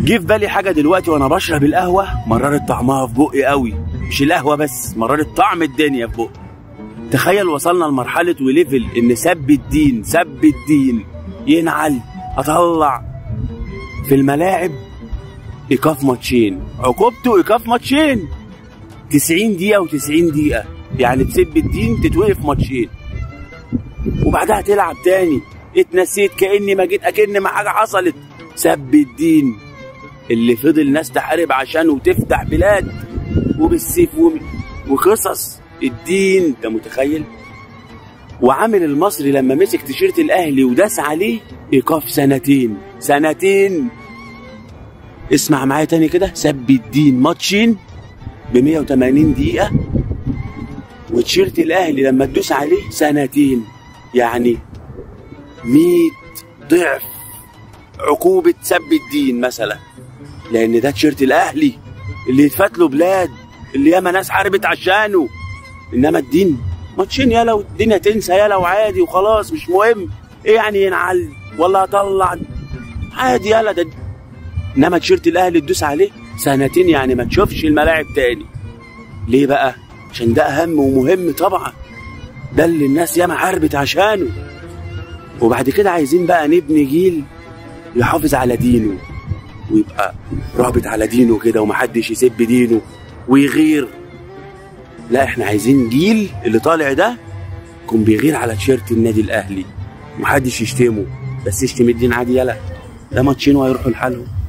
جه في بالي حاجه دلوقتي وانا بشرب القهوه مررت طعمها في بقي قوي مش القهوه بس مررت طعم الدنيا في بقي تخيل وصلنا لمرحله وليفل ان سب الدين سب الدين ينعل اطلع في الملاعب ايقاف ماتشين عقوبته ايقاف ماتشين 90 دقيقه و90 دقيقه يعني تسب الدين تتوقف ماتشين وبعدها تلعب تاني اتنسيت كاني ما جيت اكن ما حاجه حصلت سب الدين اللي فضل ناس تحارب عشانه وتفتح بلاد وبالسيف وم- وقصص الدين انت متخيل وعامل المصري لما مسك تيشيرت الاهلي وداس عليه ايقاف سنتين سنتين اسمع معايا تاني كده سب الدين ماتشين ب 180 دقيقة وتيشيرت الاهلي لما تدوس عليه سنتين يعني 100 ضعف عقوبة سب الدين مثلا لأن ده تيشيرت الأهلي اللي يتفات له بلاد اللي ياما ناس حاربت عشانه إنما الدين ماتشين يلا والدنيا تنسى يلا وعادي وخلاص مش مهم إيه يعني ينعل ولا أطلع عادي يلا ده إنما تيشيرت الأهلي تدوس عليه سنتين يعني ما تشوفش الملاعب تاني ليه بقى؟ عشان ده أهم ومهم طبعا ده اللي الناس ياما حاربت عشانه وبعد كده عايزين بقى نبني جيل يحافظ على دينه ويبقى رابط على دينه كده ومحدش يسب دينه ويغير لا احنا عايزين جيل اللي طالع ده يكون بيغير على تيشيرت النادي الاهلي محدش يشتمه بس يشتم الدين عادي يلا ده ماتشين وهيروحوا لحالهم